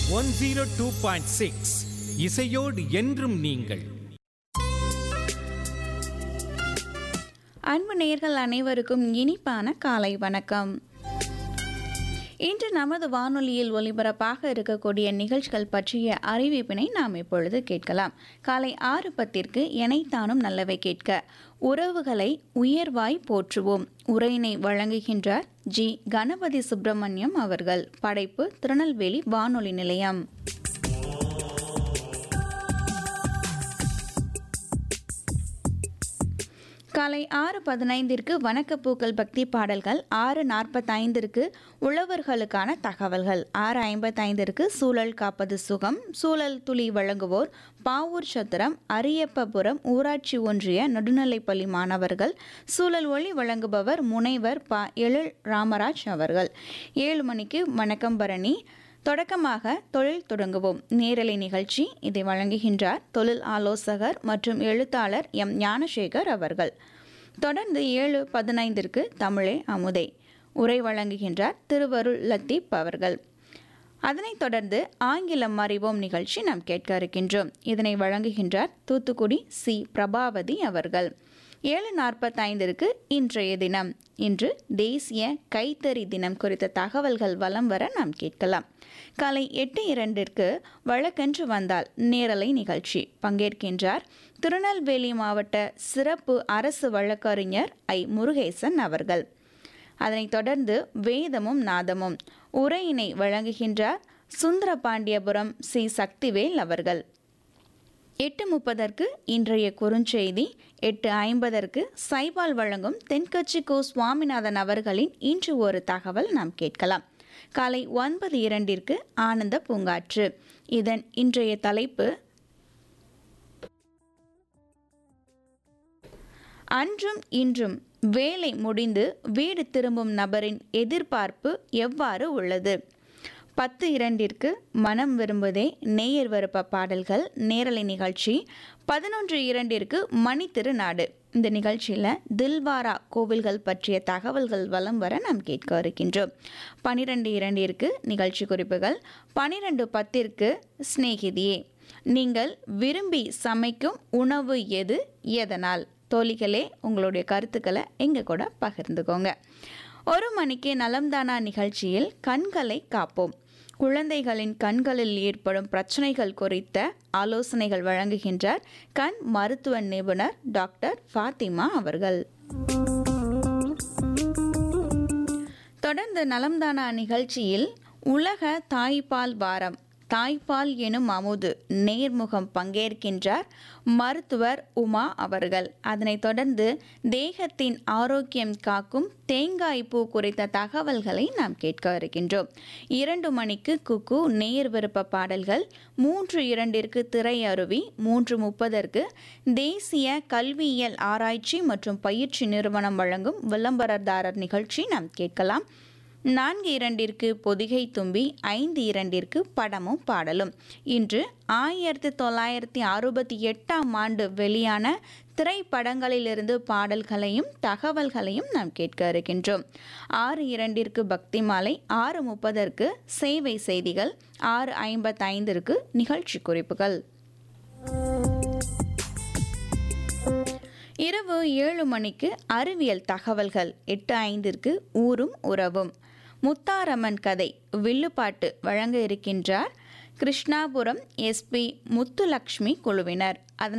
one zero two point six இசையோடு என்றும் நீங்கள் அன்பு நேர்கள் அனைவருக்கும் இனிப்பான காலை வணக்கம் இன்று நமது வானொலியில் ஒலிபரப்பாக இருக்கக்கூடிய நிகழ்ச்சிகள் பற்றிய அறிவிப்பினை நாம் இப்பொழுது கேட்கலாம் காலை ஆறு பத்திற்கு எனைத்தானும் நல்லவை கேட்க உறவுகளை உயர்வாய் போற்றுவோம் உரையினை வழங்குகின்றார் ஜி கணபதி சுப்பிரமணியம் அவர்கள் படைப்பு திருநெல்வேலி வானொலி நிலையம் காலை ஆறு பதினைந்திற்கு வணக்கப்பூக்கள் பக்தி பாடல்கள் ஆறு நாற்பத்தைந்திற்கு உழவர்களுக்கான தகவல்கள் ஆறு ஐம்பத்தைந்திற்கு சூழல் காப்பது சுகம் சூழல் துளி வழங்குவோர் பாவூர் சத்திரம் அரியப்பபுரம் ஊராட்சி ஒன்றிய நடுநிலைப்பள்ளி மாணவர்கள் சூழல் ஒளி வழங்குபவர் முனைவர் ப எழில் ராமராஜ் அவர்கள் ஏழு மணிக்கு வணக்கம் பரணி தொடக்கமாக தொழில் தொடங்குவோம் நேரலை நிகழ்ச்சி இதை வழங்குகின்றார் தொழில் ஆலோசகர் மற்றும் எழுத்தாளர் எம் ஞானசேகர் அவர்கள் தொடர்ந்து ஏழு பதினைந்திற்கு தமிழே அமுதை உரை வழங்குகின்றார் திருவருள் லத்தீப் அவர்கள் அதனைத் தொடர்ந்து ஆங்கிலம் அறிவோம் நிகழ்ச்சி நாம் கேட்க இருக்கின்றோம் இதனை வழங்குகின்றார் தூத்துக்குடி சி பிரபாவதி அவர்கள் ஏழு நாற்பத்தைந்திற்கு இன்றைய தினம் இன்று தேசிய கைத்தறி தினம் குறித்த தகவல்கள் வலம் வர நாம் கேட்கலாம் காலை எட்டு இரண்டிற்கு வழக்கென்று வந்தால் நேரலை நிகழ்ச்சி பங்கேற்கின்றார் திருநெல்வேலி மாவட்ட சிறப்பு அரசு வழக்கறிஞர் ஐ முருகேசன் அவர்கள் அதனைத் தொடர்ந்து வேதமும் நாதமும் உரையினை வழங்குகின்றார் சுந்தரபாண்டியபுரம் சி சக்திவேல் அவர்கள் எட்டு முப்பதற்கு இன்றைய குறுஞ்செய்தி எட்டு ஐம்பதற்கு சைபால் வழங்கும் தென்கட்சி கோ சுவாமிநாதன் அவர்களின் இன்று ஒரு தகவல் நாம் கேட்கலாம் காலை ஒன்பது இரண்டிற்கு ஆனந்த பூங்காற்று இதன் இன்றைய தலைப்பு அன்றும் இன்றும் வேலை முடிந்து வீடு திரும்பும் நபரின் எதிர்பார்ப்பு எவ்வாறு உள்ளது பத்து இரண்டிற்கு மனம் விரும்புதே நேயர் விருப்ப பாடல்கள் நேரலை நிகழ்ச்சி பதினொன்று இரண்டிற்கு மணி திருநாடு இந்த நிகழ்ச்சியில் தில்வாரா கோவில்கள் பற்றிய தகவல்கள் வலம் வர நாம் கேட்க இருக்கின்றோம் பனிரெண்டு இரண்டிற்கு நிகழ்ச்சி குறிப்புகள் பனிரெண்டு பத்திற்கு சிநேகிதியே நீங்கள் விரும்பி சமைக்கும் உணவு எது எதனால் தோழிகளே உங்களுடைய கருத்துக்களை எங்கள் கூட பகிர்ந்துக்கோங்க ஒரு மணிக்கு நலம்தானா நிகழ்ச்சியில் கண்களை காப்போம் குழந்தைகளின் கண்களில் ஏற்படும் பிரச்சனைகள் குறித்த ஆலோசனைகள் வழங்குகின்றார் கண் மருத்துவ நிபுணர் டாக்டர் ஃபாத்திமா அவர்கள் தொடர்ந்து நலம்தானா நிகழ்ச்சியில் உலக தாய்ப்பால் வாரம் தாய்ப்பால் எனும் அமுது நேர்முகம் பங்கேற்கின்றார் மருத்துவர் உமா அவர்கள் அதனைத் தொடர்ந்து தேகத்தின் ஆரோக்கியம் காக்கும் தேங்காய் பூ குறித்த தகவல்களை நாம் கேட்க இருக்கின்றோம் இரண்டு மணிக்கு குக்கு நேர் விருப்ப பாடல்கள் மூன்று இரண்டிற்கு திரையருவி மூன்று முப்பதற்கு தேசிய கல்வியியல் ஆராய்ச்சி மற்றும் பயிற்சி நிறுவனம் வழங்கும் விளம்பரதாரர் நிகழ்ச்சி நாம் கேட்கலாம் நான்கு இரண்டிற்கு பொதிகை தும்பி ஐந்து இரண்டிற்கு படமும் பாடலும் இன்று ஆயிரத்தி தொள்ளாயிரத்தி அறுபத்தி எட்டாம் ஆண்டு வெளியான திரைப்படங்களிலிருந்து பாடல்களையும் தகவல்களையும் நாம் கேட்க இருக்கின்றோம் ஆறு இரண்டிற்கு பக்தி மாலை ஆறு முப்பதற்கு சேவை செய்திகள் ஆறு ஐம்பத்தைந்திற்கு நிகழ்ச்சி குறிப்புகள் இரவு ஏழு மணிக்கு அறிவியல் தகவல்கள் எட்டு ஐந்திற்கு ஊரும் உறவும் முத்தாரம்மன் கதை வில்லுப்பாட்டு வழங்க இருக்கின்றார் கிருஷ்ணாபுரம் எஸ்பி முத்துலக்ஷ்மி குழுவினர் அதனை